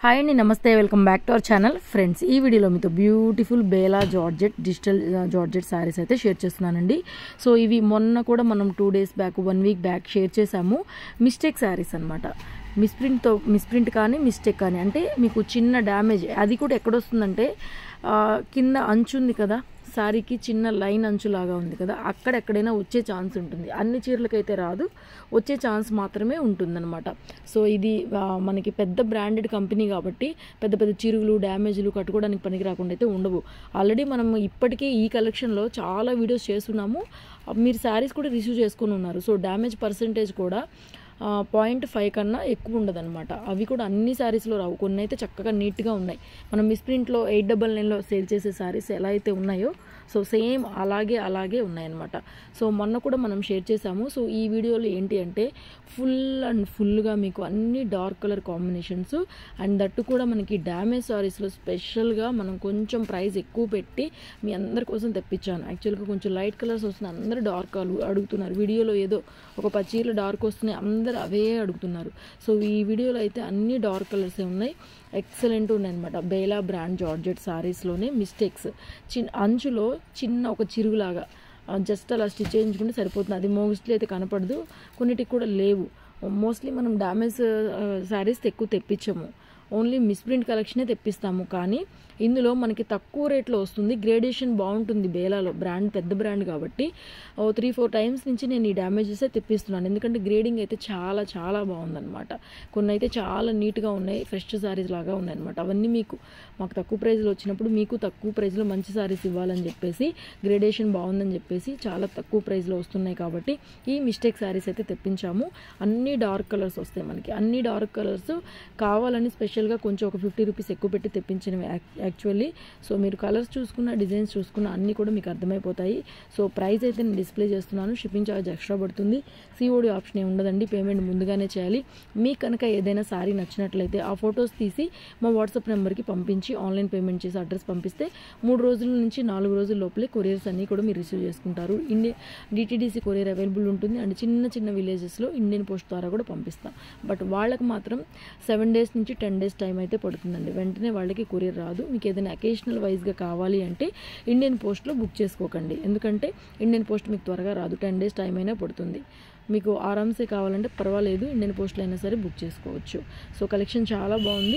hi అండి నమస్తే welcome back to our channel friends ఈ వీడియోలో మీతో beautiful Bela georgette digital georgette saris అయితే షేర్ చేస్తున్నానండి సో ఇవి మొన్న కూడా మనం two days back one week back share చేసాము మిస్టేక్ శారీస్ అనమాట మిస్ప్రింట్తో మిస్ప్రింట్ కానీ మిస్టేక్ కానీ అంటే మీకు చిన్న డ్యామేజ్ అది కూడా ఎక్కడొస్తుందంటే ఆ, కింద అంచు ఉంది కదా శారీకి చిన్న లైన్ అంచులాగా ఉంది కదా అక్కడ ఎక్కడైనా వచ్చే ఛాన్స్ ఉంటుంది అన్ని చీరలకైతే రాదు వచ్చే ఛాన్స్ మాత్రమే ఉంటుందన్నమాట సో ఇది ఆ, మనకి పెద్ద బ్రాండెడ్ కంపెనీ కాబట్టి పెద్ద పెద్ద చిరుగులు డ్యామేజ్లు కట్టుకోవడానికి పనికి రాకుండా అయితే ఉండవు ఆల్రెడీ మనం ఇప్పటికే ఈ కలెక్షన్లో చాలా వీడియోస్ చేస్తున్నాము మీరు శారీస్ కూడా రిసీవ్ చేసుకుని ఉన్నారు సో డ్యామేజ్ పర్సంటేజ్ కూడా పాయింట్ ఫైవ్ కన్నా ఎక్కువ ఉండదన్నమాట అవి కూడా అన్ని శారీస్లో రావు కొన్ని అయితే చక్కగా నీట్గా ఉన్నాయి మనం మిస్ప్రింట్లో ఎయిట్ డబల్ నైన్లో సేల్ చేసే శారీస్ ఎలా అయితే ఉన్నాయో సో సేమ్ అలాగే అలాగే ఉన్నాయన్నమాట సో మొన్న కూడా మనం షేర్ చేసాము సో ఈ వీడియోలో ఏంటి అంటే ఫుల్ అండ్ ఫుల్గా మీకు అన్ని dark colour combinations and that కూడా మనకి డ్యామేజ్ సారీస్లో స్పెషల్గా మనం కొంచెం ప్రైస్ ఎక్కువ పెట్టి మీ అందరి కోసం తెప్పించాను యాక్చువల్గా కొంచెం లైట్ కలర్స్ వస్తున్నాయి అందరూ డార్క్ అడుగుతున్నారు వీడియోలో ఏదో ఒక పచ్చీలు డార్క్ వస్తున్నాయి అందరూ అవే అడుగుతున్నారు సో ఈ వీడియోలో అయితే అన్ని డార్క్ కలర్సే ఉన్నాయి ఎక్సలెంట్ ఉన్నాయన్నమాట బేలా బ్రాండ్ జార్జెట్ సారీస్లోనే మిస్టేక్స్ చిన్న అంచులో చిన్న ఒక చిరుగులాగా జస్ట్ అలా స్టిచ్ చేయించుకుంటే సరిపోతుంది అది మోస్ట్లీ అయితే కనపడదు కొన్నిటికి కూడా లేవు మోస్ట్లీ మనం డ్యామేజ్ శారీస్ ఎక్కువ తెప్పించము ఓన్లీ మిస్ప్రింట్ కలెక్షనే తెప్పిస్తాము కానీ ఇందులో మనకి తక్కువ రేట్లో వస్తుంది గ్రేడేషన్ బాగుంటుంది బేలాలో బ్రాండ్ పెద్ద బ్రాండ్ కాబట్టి ఓ త్రీ ఫోర్ టైమ్స్ నుంచి నేను ఈ డ్యామేజెసే తెప్పిస్తున్నాను ఎందుకంటే గ్రేడింగ్ అయితే చాలా చాలా బాగుందన్నమాట కొన్ని అయితే చాలా నీట్గా ఉన్నాయి ఫ్రెష్ శారీస్ లాగా ఉన్నాయన్నమాట అవన్నీ మీకు మాకు తక్కువ ప్రైస్లో వచ్చినప్పుడు మీకు తక్కువ ప్రైస్లో మంచి శారీస్ ఇవ్వాలని చెప్పేసి గ్రేడేషన్ బాగుందని చెప్పేసి చాలా తక్కువ ప్రైస్లో వస్తున్నాయి కాబట్టి ఈ మిస్టేక్ శారీస్ అయితే తెప్పించాము అన్ని డార్క్ కలర్స్ వస్తాయి మనకి అన్ని డార్క్ కలర్స్ కావాలని స్పెషల్గా కొంచెం ఒక ఫిఫ్టీ రూపీస్ ఎక్కువ పెట్టి తెప్పించినవి యాక్చువల్లీ సో మీరు కలర్స్ చూసుకున్న డిజైన్స్ చూసుకున్న అన్నీ కూడా మీకు అర్థమైపోతాయి సో ప్రైస్ అయితే నేను డిస్ప్లే చేస్తున్నాను షిప్పింగ్ ఛార్జ్ ఎక్స్ట్రా పడుతుంది సిఓడి ఆప్షన్ ఏ ఉండదండి పేమెంట్ ముందుగానే చేయాలి మీకు కనుక ఏదైనా శారీ నచ్చినట్లయితే ఆ ఫొటోస్ తీసి మా వాట్సాప్ నెంబర్కి పంపించి ఆన్లైన్ పేమెంట్ చేసి అడ్రస్ పంపిస్తే మూడు రోజుల నుంచి నాలుగు రోజుల లోపలే కొరియర్స్ అన్నీ కూడా మీరు రిసీవ్ చేసుకుంటారు ఇండియా డిటీడీసీ కొరియర్ అవైలబుల్ ఉంటుంది అండ్ చిన్న చిన్న విలేజెస్లో ఇండియన్ పోస్ట్ ద్వారా కూడా పంపిస్తాం బట్ వాళ్ళకి మాత్రం సెవెన్ డేస్ నుంచి టెన్ డేస్ టైం అయితే పడుతుందండి వెంటనే వాళ్ళకి కొరియర్ రాదు మీకు ఏదైనా అకేషనల్ వైజ్గా కావాలి అంటే ఇండియన్ పోస్ట్లో బుక్ చేసుకోకండి ఎందుకంటే ఇండియన్ పోస్ట్ మీకు త్వరగా రాదు టెన్ డేస్ టైం అయినా పడుతుంది మీకు ఆరామ్సే కావాలంటే పర్వాలేదు ఇండియన్ పోస్ట్లో అయినా సరే బుక్ చేసుకోవచ్చు సో కలెక్షన్ చాలా బాగుంది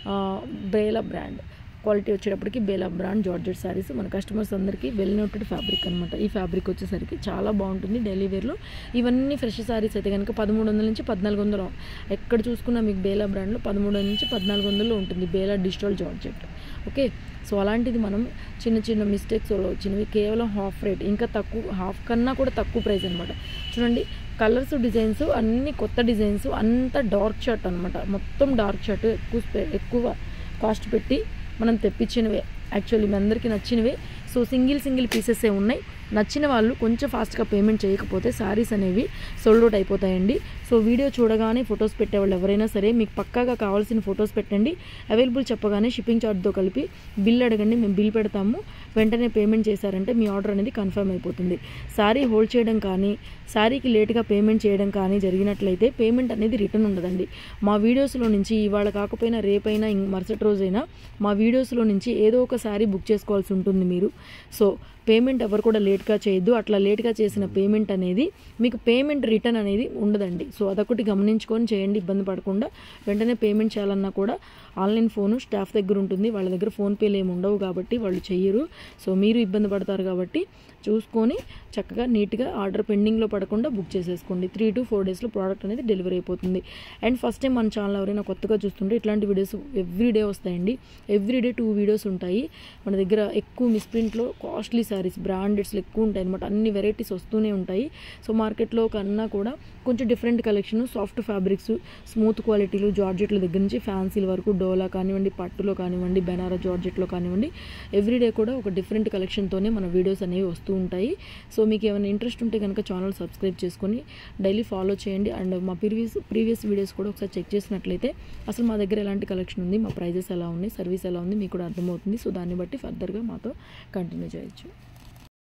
బేలా బ్రాండ్ క్వాలిటీ వచ్చేటప్పటికి బేలా బ్రాండ్ జార్జెట్ శారీస్ మన కస్టమర్స్ అందరికీ వెల్ నోటెడ్ ఫ్యాబ్రిక్ అనమాట ఈ ఫ్యాబ్రిక్ వచ్చేసరికి చాలా బాగుంటుంది డైలీ వేర్లో ఇవన్నీ ఫ్రెష్ శారీస్ అయితే కనుక పదమూడు వందల నుంచి పద్నాలుగు వందలు ఎక్కడ చూసుకున్నా మీకు బేలా బ్రాండ్లో పదమూడు వందల నుంచి పద్నాలుగు వందలు ఉంటుంది Bela digital georgette okay so అలాంటిది మనం చిన్న చిన్న మిస్టేక్స్ వచ్చినవి కేవలం హాఫ్ రేట్ ఇంకా తక్కువ హాఫ్ కన్నా కూడా తక్కువ ప్రైస్ అనమాట చూడండి కలర్స్ డిజైన్స్ అన్ని కొత్త డిజైన్స్ అంత డార్క్ షర్ట్ అనమాట మొత్తం డార్క్ షర్ట్ ఎక్కువ స్పె- ఎక్కువ కాస్ట్ పెట్టి మనం తెప్పించినవే యాక్చువల్లీ మీ అందరికీ నచ్చినవే సో సింగిల్ సింగిల్ పీసెసే ఉన్నాయి నచ్చిన వాళ్ళు కొంచెం ఫాస్ట్గా పేమెంట్ చేయకపోతే శారీస్ అనేవి సోల్డ్ అవుట్ అయిపోతాయండి సో వీడియో చూడగానే ఫొటోస్ పెట్టేవాళ్ళు ఎవరైనా సరే మీకు పక్కాగా కావాల్సిన ఫొటోస్ పెట్టండి అవైలబుల్ చెప్పగానే షిప్పింగ్ ఛార్జ్తో కలిపి బిల్ అడగండి మేము బిల్ పెడతాము వెంటనే పేమెంట్ చేశారంటే మీ ఆర్డర్ అనేది కన్ఫర్మ్ అయిపోతుంది శారీ హోల్డ్ చేయడం కానీ శారీకి లేట్గా పేమెంట్ చేయడం కానీ జరిగినట్లయితే పేమెంట్ అనేది రిటర్న్ ఉండదండి మా వీడియోస్లో నుంచి ఇవాళ కాకపోయినా రేపైనా ఇంక మరుసటి రోజైనా మా వీడియోస్లో నుంచి ఏదో ఒక శారీ బుక్ చేసుకోవాల్సి ఉంటుంది మీరు సో పేమెంట్ ఎవరు కూడా లేట్గా చేయొద్దు అట్లా లేట్గా చేసిన పేమెంట్ అనేది మీకు పేమెంట్ రిటర్న్ అనేది ఉండదండి సో అదొకటి గమనించుకొని చేయండి ఇబ్బంది పడకుండా వెంటనే పేమెంట్ చేయాలన్నా కూడా ఆన్లైన్ ఫోను స్టాఫ్ దగ్గర ఉంటుంది వాళ్ళ దగ్గర ఫోన్పేలు ఏమి ఉండవు కాబట్టి వాళ్ళు చెయ్యరు సో మీరు ఇబ్బంది పడతారు కాబట్టి చూసుకొని చక్కగా నీట్గా ఆర్డర్ పెండింగ్లో పడకుండా బుక్ చేసేసుకోండి త్రీ టు ఫోర్ డేస్లో ప్రోడక్ట్ అనేది డెలివరీ అయిపోతుంది అండ్ ఫస్ట్ టైం మన ఛానల్ ఎవరైనా కొత్తగా చూస్తుంటే ఇట్లాంటి వీడియోస్ ఎవ్రీ డే వస్తాయండి ఎవ్రీ డే టూ వీడియోస్ ఉంటాయి మన దగ్గర ఎక్కువ మిస్ప్రింట్లో కాస్ట్లీ శారీస్ బ్రాండెడ్స్లో ఎక్కువ ఉంటాయి అనమాట అన్ని వెరైటీస్ వస్తూనే ఉంటాయి సో మార్కెట్లో కన్నా కూడా కొంచెం different collection soft fabrics smooth క్వాలిటీలు జార్జెట్ల దగ్గర నుంచి ఫ్యాన్సీల వరకు డోలా కానివ్వండి పట్టులో కానివ్వండి బెనారా జార్జెట్లో కానివ్వండి ఎవ్రీడే కూడా ఒక డిఫరెంట్ కలెక్షన్తోనే మన వీడియోస్ అనేవి వస్తూ ఉంటాయి సో మీకు ఏమైనా ఇంట్రెస్ట్ ఉంటే కనుక ఛానల్ సబ్స్క్రైబ్ చేసుకొని డైలీ ఫాలో చేయండి అండ్ మా ప్రీవియస్ ప్రీవియస్ వీడియోస్ కూడా ఒకసారి చెక్ చేసినట్లయితే అసలు మా దగ్గర ఎలాంటి కలెక్షన్ ఉంది మా ప్రైజెస్ ఎలా ఉన్నాయి సర్వీస్ ఎలా ఉంది మీకు కూడా అర్థమవుతుంది సో దాన్ని బట్టి ఫర్దర్గా మాతో కంటిన్యూ చేయొచ్చు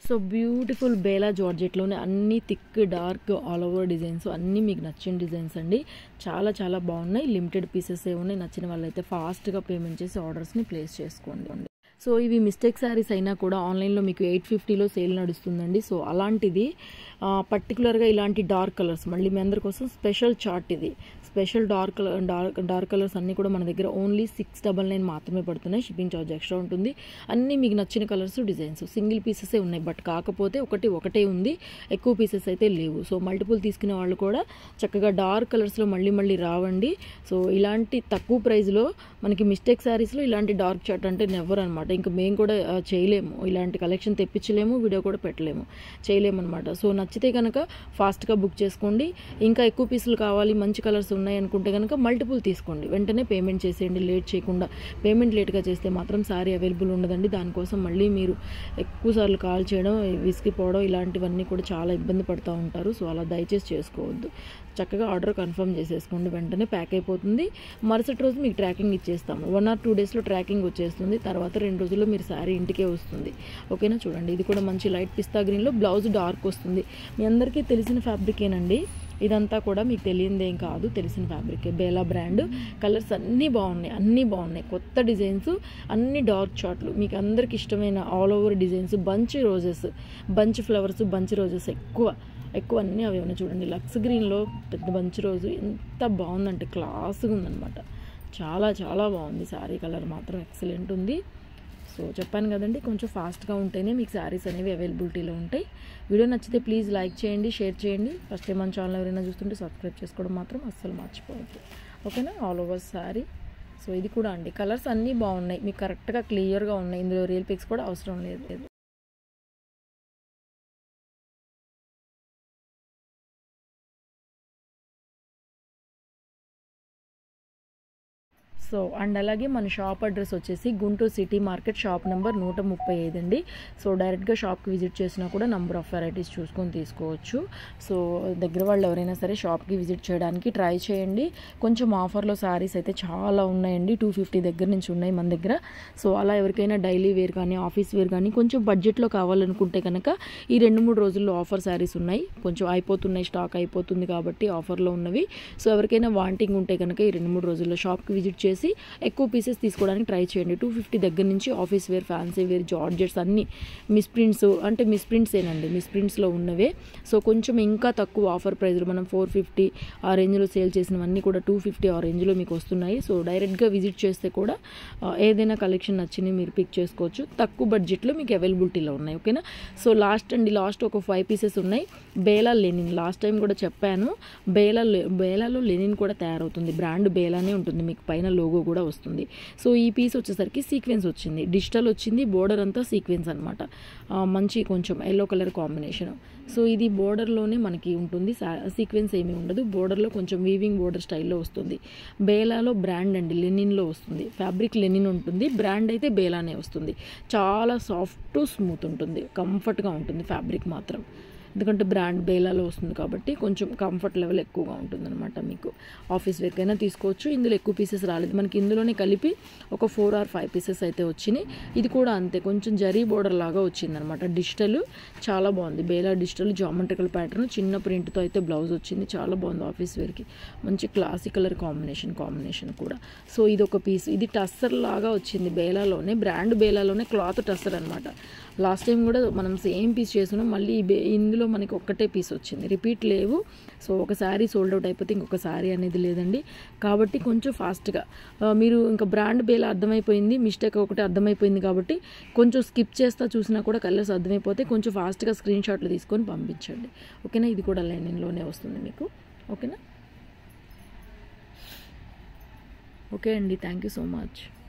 సో బ్యూటిఫుల్ బేలా జార్జెట్లోనే అన్ని thick dark all over designs అన్నీ మీకు నచ్చిన డిజైన్స్ అండి చాలా చాలా బాగున్నాయి లిమిటెడ్ పీసెస్ ఏ ఉన్నాయి నచ్చిన వాళ్ళైతే ఫాస్ట్గా పేమెంట్ చేసి ఆర్డర్స్ని ప్లేస్ చేసుకోండి సో ఇవి మిస్టేక్ శారీస్ అయినా కూడా ఆన్లైన్లో మీకు ఎయిట్ ఫిఫ్టీలో సేల్ నడుస్తుందండి సో అలాంటిది పర్టికులర్గా ఇలాంటి డార్క్ కలర్స్ మళ్ళీ మీ అందరి కోసం స్పెషల్ చార్ట్ ఇది special dark dark dark colours అన్నీ కూడా మన దగ్గర ఓన్లీ సిక్స్ డబల్ నైన్ మాత్రమే పడుతున్నాయి షిప్పింగ్ ఛార్జ్ ఎక్స్ట్రా ఉంటుంది అన్నీ మీకు నచ్చిన కలర్స్ డిజైన్స్ సింగిల్ పీసెసే ఉన్నాయి బట్ కాకపోతే ఒకటి ఒకటే ఉంది ఎక్కువ పీసెస్ అయితే లేవు సో మల్టిపుల్ తీసుకునే వాళ్ళు కూడా చక్కగా డార్క్ కలర్స్లో మళ్ళీ మళ్ళీ రావండి సో ఇలాంటి తక్కువ ప్రైస్లో మనకి మిస్టేక్ శారీస్లో ఇలాంటి డార్క్ చార్ట్ అంటే నెవర్ అనమాట ఇంకా మేము కూడా చేయలేము ఇలాంటి కలెక్షన్ తెప్పించలేము వీడియో కూడా పెట్టలేము చేయలేము అనమాట సో నచ్చితే కనుక ఫాస్ట్గా బుక్ చేసుకోండి ఇంకా ఎక్కువ పీసులు కావాలి మంచి కలర్స్ ఉన్నాయి అనుకుంటే కనుక మల్టిపుల్ తీసుకోండి వెంటనే పేమెంట్ చేసేయండి లేట్ చేయకుండా పేమెంట్ లేట్గా చేస్తే మాత్రం సారీ అవైలబుల్ ఉండదండి దానికోసం మళ్ళీ మీరు ఎక్కువసార్లు కాల్ చేయడం విసిగిపోవడం ఇలాంటివన్నీ కూడా చాలా ఇబ్బంది పడుతూ ఉంటారు సో అలా దయచేసి చేసుకోవద్దు చక్కగా ఆర్డర్ కన్ఫర్మ్ చేసేసుకోండి వెంటనే ప్యాక్ అయిపోతుంది మరుసటి రోజు మీకు ట్రాకింగ్ ఇచ్చేస్తాము వన్ ఆర్ టూ డేస్లో ట్రాకింగ్ వచ్చేస్తుంది తర్వాత రెండు రోజుల్లో మీరు శారీ ఇంటికే వస్తుంది ఓకేనా చూడండి ఇది కూడా మంచి లైట్ పిస్తా గ్రీన్లో బ్లౌజ్ డార్క్ వస్తుంది మీ అందరికీ తెలిసిన ఫ్యాబ్రికేనండి ఇదంతా కూడా మీకు తెలియదేం కాదు తెలిసిన ఫ్యాబ్రికే బేలా బ్రాండ్ కలర్స్ అన్నీ బాగున్నాయి అన్నీ బాగున్నాయి కొత్త డిజైన్స్ అన్ని డార్క్ షార్ట్లు మీకు అందరికి ఇష్టమైన all over designs bunch roses bunch flowers bunch roses ఎక్కువ ఎక్కువ అన్నీ అవి ఉన్నాయి చూడండి లక్స్ గ్రీన్లో పెద్ద బంచ్ రోజు ఎంత బాగుందంటే క్లాస్గా ఉందన్నమాట చాలా చాలా బాగుంది శారీ కలర్ మాత్రం ఎక్సలెంట్ ఉంది సో చెప్పాను కదండి కొంచెం ఫాస్ట్గా ఉంటేనే మీకు శారీస్ అనేవి అవైలబిలిటీలో ఉంటాయి వీడియో నచ్చితే ప్లీజ్ లైక్ చేయండి షేర్ చేయండి ఫస్ట్ టైం మన ఛానల్ ఎవరైనా చూస్తుంటే సబ్స్క్రైబ్ చేసుకోవడం మాత్రం అస్సలు మర్చిపోవద్దు ఓకేనా ఆల్ ఓవర్ శారీ సో ఇది కూడా అండి కలర్స్ అన్నీ బాగున్నాయి మీకు కరెక్ట్గా క్లియర్గా ఉన్నాయి ఇందులో రియల్ పిక్స్ కూడా అవసరం లేదు సో అండ్ అలాగే మన షాప్ అడ్రస్ వచ్చేసి Guntur city market shop number నూట ముప్పై ఐదు అండి సో డైరెక్ట్గా షాప్కి విజిట్ చేసినా కూడా నెంబర్ ఆఫ్ వెరైటీస్ చూసుకొని తీసుకోవచ్చు సో దగ్గర వాళ్ళు ఎవరైనా సరే షాప్కి విజిట్ చేయడానికి ట్రై చేయండి కొంచెం ఆఫర్లో శారీస్ అయితే చాలా ఉన్నాయండి టూ ఫిఫ్టీ దగ్గర నుంచి ఉన్నాయి మన దగ్గర సో అలా ఎవరికైనా డైలీ వేర్ కానీ ఆఫీస్ వేర్ కానీ కొంచెం బడ్జెట్లో కావాలనుకుంటే కనుక ఈ రెండు మూడు రోజుల్లో ఆఫర్ శారీస్ ఉన్నాయి కొంచెం అయిపోతున్నాయి స్టాక్ అయిపోతుంది కాబట్టి ఆఫర్లో ఉన్నవి సో ఎవరికైనా వాంటింగ్ ఉంటే కనుక ఈ రెండు మూడు రోజుల్లో షాప్కి విజిట్ చేసి ఎక్కువ పీసెస్ తీసుకోవడానికి ట్రై చేయండి టూ ఫిఫ్టీ దగ్గర నుంచి office wear fancy wear georgettes అన్ని మిస్ ప్రింట్స్ అంటే మిస్ ప్రింట్స్ ఏనండి మిస్ ప్రింట్స్లో ఉన్నవే సో కొంచెం ఇంకా తక్కువ ఆఫర్ ప్రైస్లో మనం ఫోర్ ఫిఫ్టీ ఆ రేంజ్లో సేల్ చేసినవన్నీ కూడా టూ ఫిఫ్టీ ఆ రేంజ్లో మీకు వస్తున్నాయి సో డైరెక్ట్గా విజిట్ చేస్తే కూడా ఏదైనా కలెక్షన్ నచ్చింది మీరు పిక్ చేసుకోవచ్చు తక్కువ బడ్జెట్లో మీకు అవైలబిలిటీలో ఉన్నాయి ఓకేనా సో లాస్ట్ అండి లాస్ట్ ఒక ఫైవ్ పీసెస్ ఉన్నాయి బేలా లెనిన్ లాస్ట్ టైం కూడా చెప్పాను బేలా బేలాలో లెనిన్ కూడా తయారవుతుంది బ్రాండ్ బేలానే ఉంటుంది మీకు పైన లోగో కూడా వస్తుంది సో ఈ పీస్ వచ్చేసరికి సీక్వెన్స్ వచ్చింది డిజిటల్ వచ్చింది బోర్డర్ అంతా సీక్వెన్స్ అనమాట మంచి కొంచెం ఎల్లో కలర్ కాంబినేషన్ సో ఇది బోర్డర్లోనే మనకి ఉంటుంది సీక్వెన్స్ ఏమీ ఉండదు బోర్డర్లో కొంచెం వీవింగ్ బోర్డర్ స్టైల్లో వస్తుంది బేలాలో బ్రాండ్ అండి లెనిన్లో వస్తుంది ఫ్యాబ్రిక్ లెనిన్ ఉంటుంది బ్రాండ్ అయితే బేలానే వస్తుంది చాలా సాఫ్ట్ స్మూత్ ఉంటుంది కంఫర్ట్గా ఉంటుంది ఫ్యాబ్రిక్ మాత్రం ఎందుకంటే బ్రాండ్ బేలాలో వస్తుంది కాబట్టి కొంచెం కంఫర్ట్ లెవెల్ ఎక్కువగా ఉంటుందన్నమాట మీకు ఆఫీస్ వేర్కైనా తీసుకోవచ్చు ఇందులో ఎక్కువ పీసెస్ రాలేదు మనకి ఇందులోనే కలిపి ఒక ఫోర్ ఆర్ ఫైవ్ పీసెస్ అయితే వచ్చినాయి ఇది కూడా అంతే కొంచెం జరీ బోర్డర్ లాగా వచ్చిందనమాట డిజిటల్ చాలా బాగుంది బేలా డిజిటల్ జామెట్రికల్ ప్యాటర్న్ చిన్న ప్రింట్తో అయితే బ్లౌజ్ వచ్చింది చాలా బాగుంది ఆఫీస్ వేర్కి మంచి క్లాసిక్ కలర్ కాంబినేషన్ కాంబినేషన్ కూడా సో ఇది ఒక పీస్ ఇది టస్సర్ లాగా వచ్చింది బేలాలోనే బ్రాండ్ బేలాలోనే క్లాత్ టస్సర్ అనమాట లాస్ట్ టైం కూడా మనం సేమ్ పీస్ చేస్తున్నాం మళ్ళీ ఇందులో మనకి ఒక్కటే పీస్ వచ్చింది రిపీట్ లేవు సో ఒక శారీ సోల్డ్ అవుట్ అయిపోతే ఇంకొక శారీ అనేది లేదండి కాబట్టి కొంచెం ఫాస్ట్గా మీరు ఇంకా బ్రాండ్ బేల అర్థమైపోయింది మిస్టేక్ ఒకటి అర్థమైపోయింది కాబట్టి కొంచెం స్కిప్ చేస్తా చూసినా కూడా కలర్స్ అర్థమైపోతే కొంచెం ఫాస్ట్గా స్క్రీన్ షాట్లు తీసుకొని పంపించండి ఓకేనా ఇది కూడా లైనింగ్లోనే వస్తుంది మీకు ఓకేనా ఓకే అండి థ్యాంక్ యూ సో మచ్